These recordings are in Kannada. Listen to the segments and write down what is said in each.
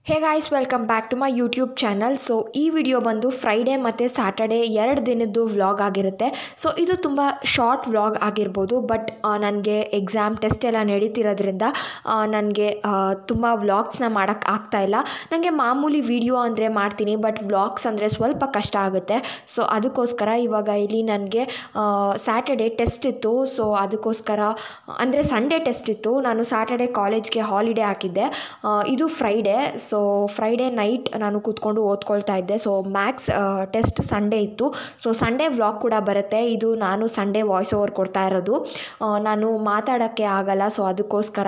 hey guys welcome back to my YouTube channel so ಈ ವಿಡಿಯೋ ಬಂದು ಫ್ರೈಡೇ ಮತ್ತು ಸ್ಯಾಟರ್ಡೇ ಎರಡು ದಿನದ್ದು ವ್ಲಾಗ್ ಆಗಿರುತ್ತೆ ಸೊ ಇದು ತುಂಬ ಶಾರ್ಟ್ ವ್ಲಾಗ್ ಆಗಿರ್ಬೋದು ಬಟ್ ನನಗೆ ಎಕ್ಸಾಮ್ ಟೆಸ್ಟ್ ಎಲ್ಲ ನಡೀತಿರೋದ್ರಿಂದ ನನಗೆ ತುಂಬ ವ್ಲಾಗ್ಸ್ನ ಮಾಡೋಕ್ಕೆ ಆಗ್ತಾಯಿಲ್ಲ ನನಗೆ ಮಾಮೂಲಿ ವಿಡಿಯೋ ಅಂದರೆ ಮಾಡ್ತೀನಿ ಬಟ್ ವ್ಲಾಗ್ಸ್ ಅಂದರೆ ಸ್ವಲ್ಪ ಕಷ್ಟ ಆಗುತ್ತೆ ಸೊ ಅದಕ್ಕೋಸ್ಕರ ಇವಾಗ ಇಲ್ಲಿ ನನಗೆ ಸ್ಯಾಟರ್ಡೇ ಟೆಸ್ಟ್ ಇತ್ತು ಸೊ ಅದಕ್ಕೋಸ್ಕರ ಅಂದರೆ ಸಂಡೇ ಟೆಸ್ಟ್ ಇತ್ತು ನಾನು ಸ್ಯಾಟರ್ಡೇ ಕಾಲೇಜ್ಗೆ ಹಾಲಿಡೇ ಹಾಕಿದ್ದೆ ಆ, ಇದು ಫ್ರೈಡೇ ಸೊ ಫ್ರೈಡೇ ನೈಟ್ ನಾನು ಕೂತ್ಕೊಂಡು ಓದ್ಕೊಳ್ತಾ ಇದ್ದೆ ಸೊ ಮ್ಯಾಕ್ಸ್ ಟೆಸ್ಟ್ ಸಂಡೇ ಇತ್ತು ಸೊ ಸಂಡೇ ವ್ಲಾಗ್ ಕೂಡ ಬರುತ್ತೆ ಇದು ನಾನು ಸಂಡೇ ವಾಯ್ಸ್ ಓವರ್ ಕೊಡ್ತಾ ಇರೋದು ಆ, ನಾನು ಮಾತಾಡೋಕ್ಕೆ ಆಗಲ್ಲ ಸೊ ಅದಕ್ಕೋಸ್ಕರ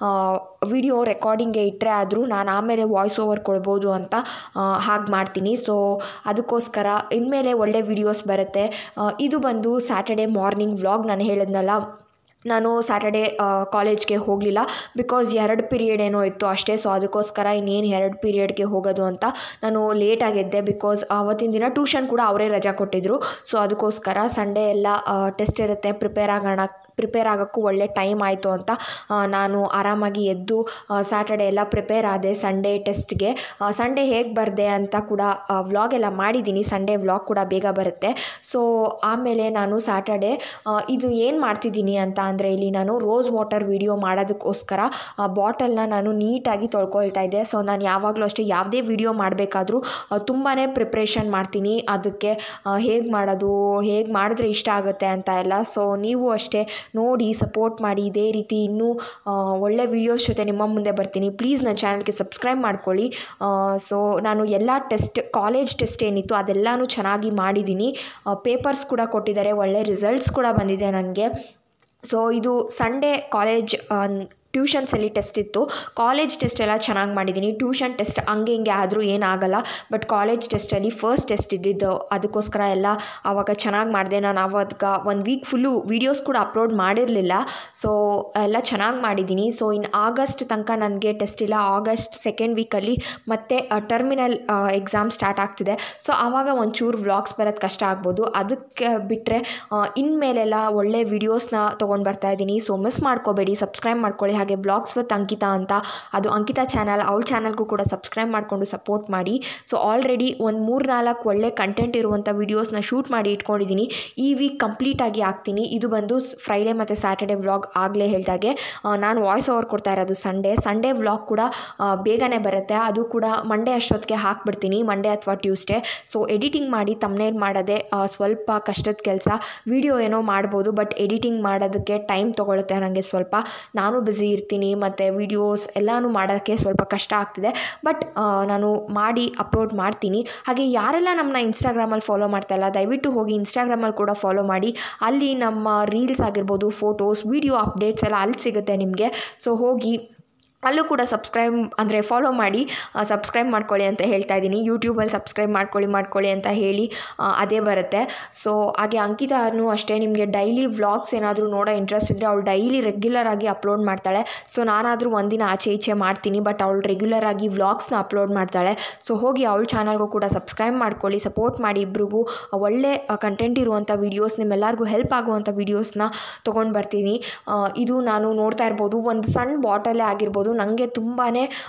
ವಿಡಿಯೋ ರೆಕಾರ್ಡಿಂಗ್ಗೆ ಇಟ್ಟರೆ ಆದರೂ ನಾನು ಆಮೇಲೆ ವಾಯ್ಸ್ ಓವರ್ ಕೊಡ್ಬೋದು ಅಂತ ಹಾಗೆ ಮಾಡ್ತೀನಿ ಸೊ ಅದಕ್ಕೋಸ್ಕರ ಇನ್ಮೇಲೆ ಒಳ್ಳೆ ವಿಡಿಯೋಸ್ ಬರುತ್ತೆ ಆ, ಇದು ಬಂದು ಸ್ಯಾಟರ್ಡೇ ಮಾರ್ನಿಂಗ್ ವ್ಲಾಗ್ ನಾನು ಹೇಳಿದ್ನಲ್ಲ ನಾನು ಸ್ಯಾಟರ್ಡೇ ಕಾಲೇಜ್ಗೆ ಹೋಗಲಿಲ್ಲ ಬಿಕಾಸ್ ಎರಡು ಪೀರಿಯಡ್ ಏನೋ ಇತ್ತು ಅಷ್ಟೇ ಸೊ ಅದಕ್ಕೋಸ್ಕರ ಇನ್ನೇನು ಎರಡು ಪೀರಿಯಡ್ಗೆ ಹೋಗೋದು ಅಂತ ನಾನು ಲೇಟಾಗಿದ್ದೆ ಬಿಕಾಸ್ ಆವತ್ತಿನ ದಿನ ಟ್ಯೂಷನ್ ಕೂಡ ಅವರೇ ರಜಾ ಕೊಟ್ಟಿದ್ದರು ಸೊ ಅದಕ್ಕೋಸ್ಕರ ಸಂಡೇ ಎಲ್ಲ ಟೆಸ್ಟ್ ಇರುತ್ತೆ ಪ್ರಿಪೇರ್ ಆಗೋಣ ಪ್ರಿಪೇರ್ ಆಗೋಕ್ಕೂ ಒಳ್ಳೆ ಟೈಮ್ ಆಯಿತು ಅಂತ ಆ, ನಾನು ಆರಾಮಾಗಿ ಎದ್ದು ಸ್ಯಾಟರ್ಡೇ ಎಲ್ಲ ಪ್ರಿಪೇರ್ ಆದೆ ಸಂಡೇ ಟೆಸ್ಟ್ಗೆ ಸಂಡೇ ಹೇಗೆ ಬರದೆ ಅಂತ ಕೂಡ ವ್ಲಾಗ್ ಎಲ್ಲ ಮಾಡಿದ್ದೀನಿ ಸಂಡೇ ವ್ಲಾಗ್ ಕೂಡ ಬೇಗ ಬರುತ್ತೆ ಸೊ ಆಮೇಲೆ ನಾನು ಸ್ಯಾಟರ್ಡೇ ಇದು ಏನು ಮಾಡ್ತಿದ್ದೀನಿ ಅಂತ ಅಂದರೆ ಇಲ್ಲಿ ನಾನು ರೋಸ್ ವಾಟರ್ ವಿಡಿಯೋ ಮಾಡೋದಕ್ಕೋಸ್ಕರ ಬಾಟಲ್ನ ನಾನು ನೀಟಾಗಿ ತೊಳ್ಕೊಳ್ತಾ ಇದ್ದೆ ಸೊ ನಾನು ಯಾವಾಗಲೂ ಅಷ್ಟೇ ಯಾವುದೇ ವಿಡಿಯೋ ಮಾಡಬೇಕಾದ್ರೂ ತುಂಬಾ ಪ್ರಿಪ್ರೇಷನ್ ಮಾಡ್ತೀನಿ ಅದಕ್ಕೆ ಹೇಗೆ ಮಾಡೋದು ಹೇಗೆ ಮಾಡಿದ್ರೆ ಇಷ್ಟ ಆಗುತ್ತೆ ಅಂತ ಎಲ್ಲ ಸೊ ನೀವು ಅಷ್ಟೇ ನೋಡಿ ಸಪೋರ್ಟ್ ಮಾಡಿ ಇದೇ ರೀತಿ ಇನ್ನೂ ಆ, ಒಳ್ಳೆ ವೀಡಿಯೋಸ್ ಜೊತೆ ನಿಮ್ಮ ಮುಂದೆ ಬರ್ತೀನಿ ಪ್ಲೀಸ್ ನನ್ನ ಚಾನಲ್ಗೆ ಸಬ್ಸ್ಕ್ರೈಬ್ ಮಾಡ್ಕೊಳ್ಳಿ ಸೊ ನಾನು ಎಲ್ಲ ಟೆಸ್ಟ್ ಕಾಲೇಜ್ ಟೆಸ್ಟ್ ಏನಿತ್ತು ಅದೆಲ್ಲನೂ ಚೆನ್ನಾಗಿ ಮಾಡಿದ್ದೀನಿ ಪೇಪರ್ಸ್ ಕೂಡ ಕೊಟ್ಟಿದ್ದಾರೆ ಒಳ್ಳೆ ರಿಸಲ್ಟ್ಸ್ ಕೂಡ ಬಂದಿದೆ ನನಗೆ ಸೊ ಇದು ಸಂಡೇ ಕಾಲೇಜ್ ಟ್ಯೂಷನ್ಸಲ್ಲಿ ಟೆಸ್ಟ್ ಇತ್ತು ಕಾಲೇಜ್ ಟೆಸ್ಟ್ ಎಲ್ಲ ಚೆನ್ನಾಗಿ ಮಾಡಿದ್ದೀನಿ ಟ್ಯೂಷನ್ ಟೆಸ್ಟ್ ಹಂಗೆ ಹಿಂಗೆ ಆದರೂ ಏನಾಗಲ್ಲ ಬಟ್ ಕಾಲೇಜ್ ಟೆಸ್ಟಲ್ಲಿ ಫಸ್ಟ್ ಟೆಸ್ಟ್ ಇದ್ದಿದ್ದು ಅದಕ್ಕೋಸ್ಕರ ಎಲ್ಲ ಆವಾಗ ಚೆನ್ನಾಗಿ ಮಾಡಿದೆ ನಾನು ಆವಾಗ ಒಂದು ವೀಕ್ ಫುಲ್ಲು ವೀಡಿಯೋಸ್ ಕೂಡ ಅಪ್ಲೋಡ್ ಮಾಡಿರಲಿಲ್ಲ ಸೊ ಎಲ್ಲ ಚೆನ್ನಾಗಿ ಮಾಡಿದ್ದೀನಿ ಸೊ ಇನ್ನು ಆಗಸ್ಟ್ ತನಕ ನನಗೆ ಟೆಸ್ಟ್ ಇಲ್ಲ ಆಗಸ್ಟ್ ಸೆಕೆಂಡ್ ವೀಕಲ್ಲಿ ಮತ್ತೆ ಟರ್ಮಿನಲ್ ಎಕ್ಸಾಮ್ ಸ್ಟಾರ್ಟ್ ಆಗ್ತಿದೆ ಸೊ ಆವಾಗ ಒಂಚೂರು ವ್ಲಾಗ್ಸ್ ಬರೋದು ಕಷ್ಟ ಆಗ್ಬೋದು ಅದಕ್ಕೆ ಬಿಟ್ಟರೆ ಇನ್ಮೇಲೆಲ್ಲ ಒಳ್ಳೆ ವೀಡಿಯೋಸ್ನ ತೊಗೊಂಡು ಬರ್ತಾ ಇದ್ದೀನಿ ಸೊ ಮಿಸ್ ಮಾಡ್ಕೋಬೇಡಿ ಸಬ್ಸ್ಕ್ರೈಬ್ ಮಾಡ್ಕೊಳ್ಳಿ ಹಾಗೆ ಬ್ಲಾಗ್ಸ್ ವಿತ್ ಅಂಕಿತಾ ಅಂತ ಅದು ಅಂಕಿತಾ ಚಾನಲ್ ಅವಳ ಚಾನಲ್ಗೂ ಕೂಡ ಸಬ್ಸ್ಕ್ರೈಬ್ ಮಾಡಿಕೊಂಡು ಸಪೋರ್ಟ್ ಮಾಡಿ ಸೊ ಆಲ್ರೆಡಿ ಒಂದು ಮೂರು ನಾಲ್ಕು ಒಳ್ಳೆ ಕಂಟೆಂಟ್ ಇರುವಂಥ ವೀಡಿಯೋಸ್ನ ಶೂಟ್ ಮಾಡಿ ಇಟ್ಕೊಂಡಿದ್ದೀನಿ ಈ ವೀಕ್ ಕಂಪ್ಲೀಟಾಗಿ ಹಾಕ್ತೀನಿ ಇದು ಬಂದು ಫ್ರೈಡೇ ಮತ್ತು ಸ್ಯಾಟರ್ಡೇ ವ್ಲಾಗ್ ಆಗಲೇ ಹೇಳಿದಾಗೆ ನಾನು ವಾಯ್ಸ್ ಓವರ್ ಕೊಡ್ತಾ ಇರೋದು ಸಂಡೇ ಸಂಡೇ ವ್ಲಾಗ್ ಕೂಡ ಆ, ಬೇಗನೆ ಬರುತ್ತೆ ಅದು ಕೂಡ ಮಂಡೇ ಅಷ್ಟೊತ್ತಿಗೆ ಹಾಕ್ಬಿಡ್ತೀನಿ ಮಂಡೇ ಅಥವಾ ಟ್ಯೂಸ್ಡೇ ಸೊ ಎಡಿಟಿಂಗ್ ಮಾಡಿ ತಮ್ಮನೇಲಿ ಮಾಡೋದೇ ಆ, ಸ್ವಲ್ಪ ಕಷ್ಟದ ಕೆಲಸ ವಿಡಿಯೋ ಏನೋ ಮಾಡ್ಬೋದು ಬಟ್ ಎಡಿಟಿಂಗ್ ಮಾಡೋದಕ್ಕೆ ಟೈಮ್ ತೊಗೊಳುತ್ತೆ ನನಗೆ ಸ್ವಲ್ಪ ನಾನು ಬ್ಯುಸಿ ಇರ್ತೀನಿ ಮತ್ತು ವೀಡಿಯೋಸ್ ಎಲ್ಲನೂ ಮಾಡೋಕ್ಕೆ ಸ್ವಲ್ಪ ಕಷ್ಟ ಆಗ್ತಿದೆ ಬಟ್ ನಾನು ಮಾಡಿ ಅಪ್ಲೋಡ್ ಮಾಡ್ತೀನಿ ಹಾಗೆ ಯಾರೆಲ್ಲ ನಮ್ಮನ್ನ ಇನ್ಸ್ಟಾಗ್ರಾಮಲ್ಲಿ ಫಾಲೋ ಮಾಡ್ತಾ ಇಲ್ಲ ದಯವಿಟ್ಟು ಹೋಗಿ ಇನ್ಸ್ಟಾಗ್ರಾಮಲ್ಲಿ ಕೂಡ ಫಾಲೋ ಮಾಡಿ ಅಲ್ಲಿ ನಮ್ಮ ರೀಲ್ಸ್ ಆಗಿರ್ಬೋದು ಫೋಟೋಸ್ ವೀಡಿಯೋ ಅಪ್ಡೇಟ್ಸ್ ಎಲ್ಲ ಅಲ್ಲಿ ಸಿಗುತ್ತೆ ನಿಮಗೆ ಸೊ ಹೋಗಿ ಅಲ್ಲೂ ಕೂಡ ಸಬ್ಸ್ಕ್ರೈಬ್ ಅಂದರೆ ಫಾಲೋ ಮಾಡಿ ಸಬ್ಸ್ಕ್ರೈಬ್ ಮಾಡ್ಕೊಳ್ಳಿ ಅಂತ ಹೇಳ್ತಾ ಇದ್ದೀನಿ ಯೂಟ್ಯೂಬಲ್ಲಿ ಸಬ್ಸ್ಕ್ರೈಬ್ ಮಾಡ್ಕೊಳ್ಳಿ ಮಾಡ್ಕೊಳ್ಳಿ ಅಂತ ಹೇಳಿ ಆ, ಅದೇ ಬರುತ್ತೆ ಸೊ ಹಾಗೆ ಅಂಕಿತಾನು ಅಷ್ಟೇ ನಿಮಗೆ ಡೈಲಿ ವ್ಲಾಗ್ಸ್ ಏನಾದರೂ ನೋಡೋ ಇಂಟ್ರೆಸ್ಟ್ ಇದ್ದರೆ ಅವಳು ಡೈಲಿ ರೆಗ್ಯುಲರ್ ಆಗಿ ಅಪ್ಲೋಡ್ ಮಾಡ್ತಾಳೆ ಸೊ ನಾನಾದರೂ ಒಂದಿನ ಆಚೆ ಈಚೆ ಮಾಡ್ತೀನಿ ಬಟ್ ಅವಳು ರೆಗ್ಯುಲರ್ ಆಗಿ ವ್ಲಾಗ್ಸ್ನ ಅಪ್ಲೋಡ್ ಮಾಡ್ತಾಳೆ ಸೊ ಹೋಗಿ ಅವಳ ಚಾನಲ್ಗೂ ಕೂಡ ಸಬ್ಸ್ಕ್ರೈಬ್ ಮಾಡ್ಕೊಳ್ಳಿ ಸಪೋರ್ಟ್ ಮಾಡಿ ಇಬ್ರಿಗೂ ಒಳ್ಳೆ ಕಂಟೆಂಟ್ ಇರುವಂಥ ವೀಡಿಯೋಸ್ ನಿಮ್ಮೆಲ್ಲರಿಗೂ ಹೆಲ್ಪ್ ಆಗುವಂಥ ವೀಡಿಯೋಸ್ನ ತೊಗೊಂಡು ಬರ್ತೀನಿ ಆ, ಇದು ನಾನು ನೋಡ್ತಾ ಇರ್ಬೋದು ಒಂದು ಸಣ್ಣ ಬಾಟಲೇ ಆಗಿರ್ಬೋದು ನನಗೆ ತುಂಬಾ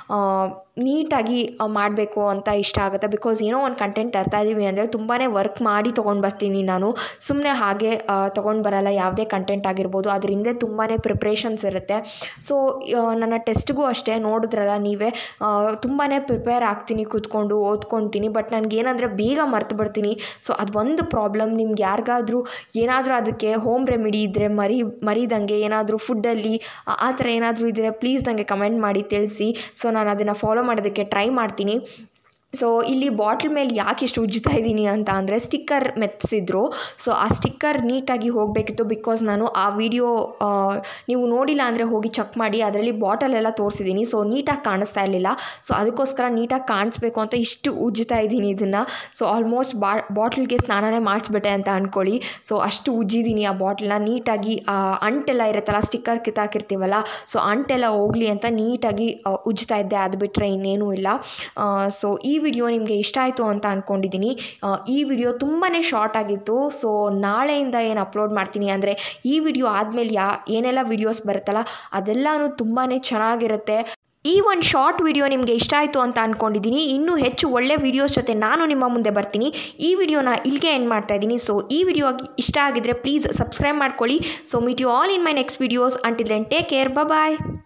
ನೀಟಾಗಿ ಮಾಡಬೇಕು ಅಂತ ಇಷ್ಟ ಆಗುತ್ತೆ ಬಿಕಾಸ್ ಏನೋ ಒಂದು ಕಂಟೆಂಟ್ ತರ್ತಾ ಇದ್ದೀವಿ ಅಂದರೆ ತುಂಬಾ ವರ್ಕ್ ಮಾಡಿ ತೊಗೊಂಡು ಬರ್ತೀನಿ ನಾನು ಸುಮ್ಮನೆ ಹಾಗೆ ತೊಗೊಂಡು ಬರಲ್ಲ ಯಾವುದೇ ಕಂಟೆಂಟ್ ಆಗಿರ್ಬೋದು ಅದ್ರ ಹಿಂದೆ ತುಂಬಾ ಪ್ರಿಪ್ರೇಷನ್ಸ್ ಇರುತ್ತೆ ಸೊ ನನ್ನ ಟೆಸ್ಟ್ಗೂ ಅಷ್ಟೇ ನೋಡಿದ್ರಲ್ಲ ನೀವೇ ತುಂಬಾ ಪ್ರಿಪೇರ್ ಆಗ್ತೀನಿ ಕೂತ್ಕೊಂಡು ಓದ್ಕೊತೀನಿ ಬಟ್ ನನಗೇನಂದರೆ ಬೇಗ ಮರ್ತು ಬಿಡ್ತೀನಿ ಸೊ ಅದು ಒಂದು ಪ್ರಾಬ್ಲಮ್ ನಿಮ್ಗೆ ಯಾರಿಗಾದ್ರೂ ಏನಾದರೂ ಅದಕ್ಕೆ ಹೋಮ್ ರೆಮಿಡಿ ಇದ್ದರೆ ಮರಿ ಮರಿದಂಗೆ ಏನಾದರೂ ಫುಡ್ಡಲ್ಲಿ ಆ ಥರ ಏನಾದರೂ ಇದ್ದರೆ ಪ್ಲೀಸ್ ನನಗೆ ಕಮೆಂಟ್ ಮಾಡಿ ತಿಳಿಸಿ ಸೊ ನಾನು ಅದನ್ನು ಫಾಲೋ ಮಾಡೋದಕ್ಕೆ ಟ್ರೈ ಮಾಡ್ತೀನಿ ಸೊ ಇಲ್ಲಿ ಬಾಟ್ಲ್ ಮೇಲೆ ಯಾಕೆ ಇಷ್ಟು ಉಜ್ಜ್ತಾ ಇದ್ದೀನಿ ಅಂತ ಅಂದರೆ ಸ್ಟಿಕ್ಕರ್ ಮೆತ್ತಿಸಿದ್ರು ಸೊ ಆ ಸ್ಟಿಕ್ಕರ್ ನೀಟಾಗಿ ಹೋಗಬೇಕಿತ್ತು ಬಿಕಾಸ್ ನಾನು ಆ ವಿಡಿಯೋ ನೀವು ನೋಡಿಲ್ಲ ಅಂದರೆ ಹೋಗಿ ಚೆಕ್ ಮಾಡಿ ಅದರಲ್ಲಿ ಬಾಟಲೆಲ್ಲ ತೋರಿಸಿದ್ದೀನಿ ಸೊ ನೀಟಾಗಿ ಕಾಣಿಸ್ತಾ ಇರಲಿಲ್ಲ ಸೊ ಅದಕ್ಕೋಸ್ಕರ ನೀಟಾಗಿ ಕಾಣಿಸ್ಬೇಕು ಅಂತ ಇಷ್ಟು ಉಜ್ಜ್ತಾ ಇದ್ದೀನಿ ಇದನ್ನು ಸೊ ಆಲ್ಮೋಸ್ಟ್ ಬಾ ಬಾಟ್ಲಿಗೆ ಸ್ನಾನನೇ ಮಾಡಿಸ್ಬಿಟ್ಟೆ ಅಂತ ಅಂದ್ಕೊಳ್ಳಿ ಸೊ ಅಷ್ಟು ಉಜ್ಜಿದ್ದೀನಿ ಆ ಬಾಟ್ಲನ್ನ ನೀಟಾಗಿ ಆ ಅಂಟೆಲ್ಲ ಇರುತ್ತಲ್ಲ ಸ್ಟಿಕ್ಕರ್ ಕಿತ್ತಾಕಿರ್ತೀವಲ್ಲ ಸೊ ಅಂಟೆಲ್ಲ ಹೋಗಲಿ ಅಂತ ನೀಟಾಗಿ ಆ, ಉಜ್ಜ್ತಾ ಇದ್ದೆ ಅದು ಬಿಟ್ಟರೆ ಇನ್ನೇನೂ ಇಲ್ಲ ಸೊ ಈ ವಿಡಿಯೋ ನಿಮಗೆ ಇಷ್ಟ ಆಯಿತು ಅಂತ ಅಂದ್ಕೊಂಡಿದ್ದೀನಿ ಆ, ಈ ವಿಡಿಯೋ ತುಂಬಾ ಶಾರ್ಟ್ ಆಗಿತ್ತು ಸೊ ನಾಳೆಯಿಂದ ಏನು ಅಪ್ಲೋಡ್ ಮಾಡ್ತೀನಿ ಅಂದರೆ ಈ ವಿಡಿಯೋ ಆದಮೇಲೆ ಯಾ ಏನೆಲ್ಲ ವಿಡಿಯೋಸ್ ಬರುತ್ತಲ್ಲ ಅದೆಲ್ಲನೂ ತುಂಬಾ ಚೆನ್ನಾಗಿರುತ್ತೆ ಈ ಒಂದು ಶಾರ್ಟ್ ವಿಡಿಯೋ ನಿಮಗೆ ಇಷ್ಟ ಆಯಿತು ಅಂತ ಅಂದ್ಕೊಂಡಿದ್ದೀನಿ ಇನ್ನೂ ಹೆಚ್ಚು ಒಳ್ಳೆ ವೀಡಿಯೋಸ್ ಜೊತೆ ನಾನು ನಿಮ್ಮ ಮುಂದೆ ಬರ್ತೀನಿ ಈ ವಿಡಿಯೋನ ಇಲ್ಲಿಗೆ ಎಂಡ್ ಮಾಡ್ತಾ ಇದ್ದೀನಿ ಸೊ ಈ ವಿಡಿಯೋ ಇಷ್ಟ ಆಗಿದ್ರೆ ಪ್ಲೀಸ್ ಸಬ್ಸ್ಕ್ರೈಬ್ ಮಾಡ್ಕೊಳ್ಳಿ so meet you all in my next videos until then take care bye